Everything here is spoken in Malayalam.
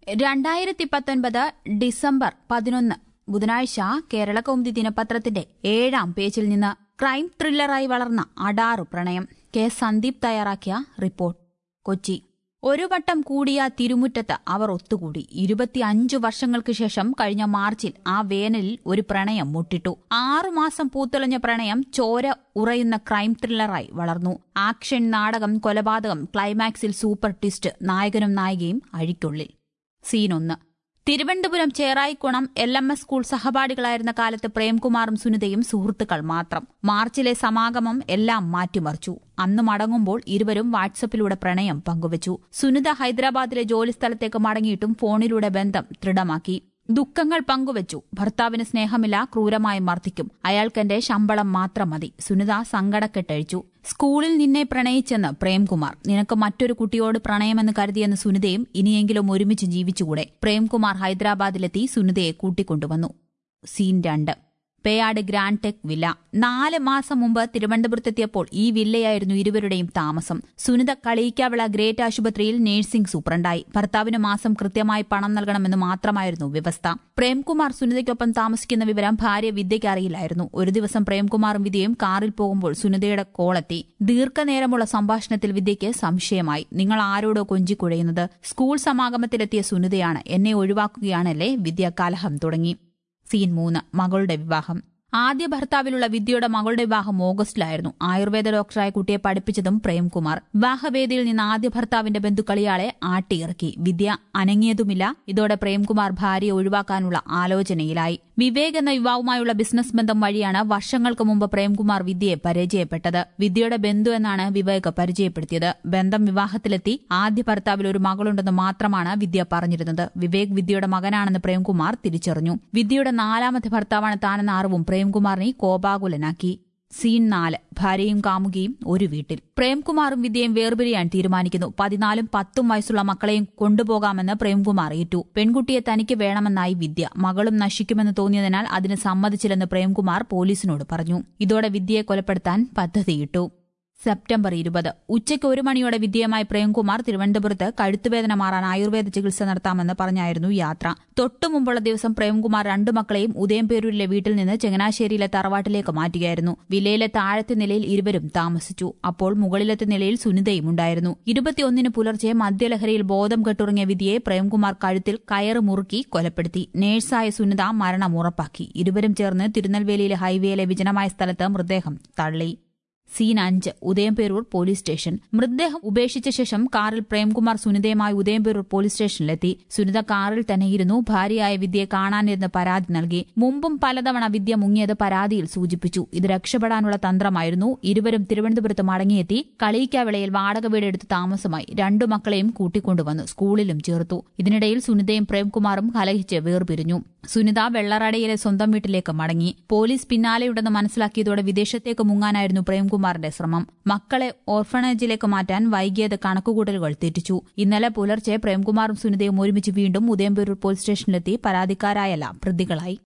രണ്ടായിരത്തി പത്തൊൻപത് ഡിസംബർ പതിനൊന്ന് ബുധനാഴ്ച കേരള കൗമുദി ദിനപത്രത്തിന്റെ ഏഴാം പേജിൽ നിന്ന് ക്രൈം ത്രില്ലറായി വളർന്ന അടാറു പ്രണയം കെ സന്ദീപ് തയ്യാറാക്കിയ റിപ്പോർട്ട് കൊച്ചി ഒരു വട്ടം കൂടിയ തിരുമുറ്റത്ത് അവർ ഒത്തുകൂടി ഇരുപത്തിയഞ്ചു വർഷങ്ങൾക്ക് ശേഷം കഴിഞ്ഞ മാർച്ചിൽ ആ വേനലിൽ ഒരു പ്രണയം മുട്ടിട്ടു ആറുമാസം പൂത്തുലഞ്ഞ പ്രണയം ചോര ഉറയുന്ന ക്രൈം ത്രില്ലറായി വളർന്നു ആക്ഷൻ നാടകം കൊലപാതകം ക്ലൈമാക്സിൽ സൂപ്പർ ട്വിസ്റ്റ് നായകനും നായികയും അഴിക്കുള്ളിൽ സീനൊന്ന് Thiruvananthapuram Cherayikkonam L M S school സഹപാഠികളായിരുന്ന കാലത്ത് പ്രേംകുമാറും സുനിതയും സുഹൃത്തുക്കൾ മാത്രം മാർച്ചിലെ സമാഗമം എല്ലാം മാറ്റിമറിച്ചു അന്ന് മടങ്ങുമ്പോൾ ഇരുവരും വാട്സപ്പിലൂടെ പ്രണയം പങ്കുവച്ചു സുനിത ഹൈദരാബാദിലെ ജോലിസ്ഥലത്തേക്ക് മടങ്ങിയിട്ടും ഫോണിലൂടെ ബന്ധം ദൃഢമാക്കി ദുഃഖങ്ങൾ പങ്കുവച്ചു ഭർത്താവിന് സ്നേഹമില്ല ക്രൂരമായി മർദ്ദിക്കും അയാൾക്കെന്റെ ശമ്പളം മാത്രം മതി സുനിത സങ്കടക്കെട്ടഴിച്ചു സ്കൂളിൽ നിന്നെ പ്രണയിച്ചെന്ന് പ്രേംകുമാർ നിനക്ക് മറ്റൊരു കുട്ടിയോട് പ്രണയമെന്ന് കരുതിയെന്ന് സുനിതയും ഇനിയെങ്കിലും ഒരുമിച്ച് ജീവിച്ചുകൂടെ പ്രേംകുമാർ ഹൈദരാബാദിലെത്തി സുനിതയെ കൂട്ടിക്കൊണ്ടുവന്നു സീൻ രണ്ട് പേയാട് ഗ്രാൻഡ് ടെക് വില്ല നാല് മാസം മുമ്പ് തിരുവനന്തപുരത്തെത്തിയപ്പോൾ ഈ വില്ലയായിരുന്നു ഇരുവരുടെയും താമസം സുനിത കളിയിക്കാവിള ഗ്രേറ്റ് ആശുപത്രിയിൽ നഴ്സിംഗ് സൂപ്രണ്ടായി ഭർത്താവിന് മാസം കൃത്യമായി പണം നൽകണമെന്ന് മാത്രമായിരുന്നു വ്യവസ്ഥ പ്രേംകുമാർ സുനിതയ്ക്കൊപ്പം താമസിക്കുന്ന വിവരം ഭാര്യ വിദ്യയ്ക്ക് അറിയില്ലായിരുന്നു ഒരു ദിവസം പ്രേംകുമാറും വിദ്യയും കാറിൽ പോകുമ്പോൾ സുനിതയുടെ കോളെത്തി ദീർഘനേരമുള്ള സംഭാഷണത്തിൽ വിദ്യയ്ക്ക് സംശയമായി നിങ്ങൾ ആരോടോ കൊഞ്ചിക്കുഴയുന്നത് സ്കൂൾ സമാഗമത്തിലെത്തിയ സുനിതയാണ് എന്നെ ഒഴിവാക്കുകയാണല്ലേ വിദ്യ കലഹം തുടങ്ങി സീൻ മൂന്ന് മകളുടെ വിവാഹം ആദ്യ ഭർത്താവിലുള്ള വിദ്യയുടെ മകളുടെ വിവാഹം ഓഗസ്റ്റിലായിരുന്നു ആയുർവേദ ഡോക്ടറായ കുട്ടിയെ പഠിപ്പിച്ചതും പ്രേംകുമാർ വിവാഹവേദിയിൽ നിന്ന് ആദ്യ ഭർത്താവിന്റെ ബന്ധുക്കൾ ഇയാളെ ആട്ടിയിറക്കി വിദ്യ അനങ്ങിയതുമില്ല ഇതോടെ പ്രേംകുമാർ ഭാര്യയെ ഒഴിവാക്കാനുള്ള ആലോചനയിലായി വിവേക് എന്ന യുവാവുമായുള്ള ബിസിനസ് ബന്ധം വഴിയാണ് വർഷങ്ങൾക്ക് മുമ്പ് പ്രേംകുമാർ വിദ്യയെ പരിചയപ്പെട്ടത് വിദ്യയുടെ ബന്ധു എന്നാണ് വിവേക് പരിചയപ്പെടുത്തിയത് ബന്ധം വിവാഹത്തിലെത്തി ആദ്യ ഭർത്താവിൽ ഒരു മകളുണ്ടെന്ന് മാത്രമാണ് വിദ്യ പറഞ്ഞിരുന്നത് വിവേക് വിദ്യയുടെ മകനാണെന്ന് പ്രേംകുമാർ തിരിച്ചറിഞ്ഞു വിദ്യയുടെ നാലാമത്തെ ഭർത്താവാണ് താനെന്ന അറിവും പ്രേംകുമാറിനെ കോപാകുലനാക്കി സീൻ നാല് ഭാര്യയും കാമുകിയും ഒരു വീട്ടിൽ പ്രേംകുമാറും വിദ്യയും വേർപിരിയാൻ തീരുമാനിക്കുന്നു പതിനാലും പത്തും വയസ്സുള്ള മക്കളെയും കൊണ്ടുപോകാമെന്ന് പ്രേംകുമാർ ഏറ്റു പെൺകുട്ടിയെ തനിക്ക് വേണമെന്നായി വിദ്യ മകളും നശിക്കുമെന്ന് തോന്നിയതിനാൽ അതിന് സമ്മതിച്ചില്ലെന്ന് പ്രേംകുമാർ പോലീസിനോട് പറഞ്ഞു ഇതോടെ വിദ്യയെ കൊലപ്പെടുത്താൻ പദ്ധതിയിട്ടു സെപ്റ്റംബർ ഇരുപത് ഉച്ചയ്ക്ക് ഒരു മണിയോടെ വിദ്യയുമായി പ്രേംകുമാർ തിരുവനന്തപുരത്ത് കഴുത്തുവേദന മാറാൻ ആയുർവേദ ചികിത്സ നടത്താമെന്ന് പറഞ്ഞായിരുന്നു യാത്ര തൊട്ടുമുമ്പുള്ള ദിവസം പ്രേംകുമാർ രണ്ടു മക്കളെയും ഉദയംപേരൂരിലെ വീട്ടിൽ നിന്ന് ചങ്ങനാശ്ശേരിയിലെ തറവാട്ടിലേക്ക് മാറ്റുകയായിരുന്നു വില്ലയിലെ താഴത്തെ നിലയിൽ ഇരുവരും താമസിച്ചു അപ്പോൾ മുകളിലത്തെ നിലയിൽ സുനിതയും ഉണ്ടായിരുന്നു ഇരുപത്തിയൊന്നിന് പുലർച്ചെ മദ്യലഹരിയിൽ ബോധം കെട്ടുറങ്ങിയ വിധിയെ പ്രേംകുമാർ കഴുത്തിൽ കയറ് മുറുക്കി കൊലപ്പെടുത്തി നേഴ്സായ സുനിത മരണം ഉറപ്പാക്കി ഇരുവരും ചേർന്ന് തിരുനെൽവേലിയിലെ ഹൈവേയിലെ വിജനമായ സ്ഥലത്ത് മൃതദേഹം തള്ളി സീൻ അഞ്ച് ഉദയംപേരൂർ പോലീസ് സ്റ്റേഷൻ മൃതദേഹം ഉപേക്ഷിച്ച ശേഷം കാറിൽ പ്രേംകുമാർ സുനിതയുമായി ഉദയംപേരൂർ പോലീസ് സ്റ്റേഷനിലെത്തി സുനിത കാറിൽ തന്നെ ഇരുന്നു ഭാര്യയായ വിദ്യയെ കാണാനിരുന്ന് പരാതി നൽകി മുമ്പും പലതവണ വിദ്യ മുങ്ങിയത് പരാതിയിൽ സൂചിപ്പിച്ചു ഇത് രക്ഷപ്പെടാനുള്ള തന്ത്രമായിരുന്നു ഇരുവരും തിരുവനന്തപുരത്ത് മടങ്ങിയെത്തി കളിയിക്കാവിളയിൽ വാടക വീടെടുത്ത് താമസമായി രണ്ടു മക്കളെയും കൂട്ടിക്കൊണ്ടുവന്നു സ്കൂളിലും ചേർത്തു ഇതിനിടയിൽ സുനിതയും പ്രേംകുമാറും കലഹിച്ച് വേർപിരിഞ്ഞു സുനിത വെള്ളറടയിലെ സ്വന്തം വീട്ടിലേക്ക് മടങ്ങി പോലീസ് പിന്നാലെയുണ്ടെന്ന് മനസ്സിലാക്കിയതോടെ വിദേശത്തേക്ക് മുങ്ങാനായിരുന്നു പ്രേംകുമാറിന്റെ ശ്രമം മക്കളെ ഓർഫണേജിലേക്ക് മാറ്റാൻ വൈകിയത് കണക്കുകൂട്ടലുകൾ തെറ്റിച്ചു ഇന്നലെ പുലർച്ചെ പ്രേംകുമാറും സുനിതയും ഒരുമിച്ച് വീണ്ടും ഉദയംപേരൂർ പോലീസ് സ്റ്റേഷനിലെത്തി പരാതിക്കാരായല്ല പ്രതികളായി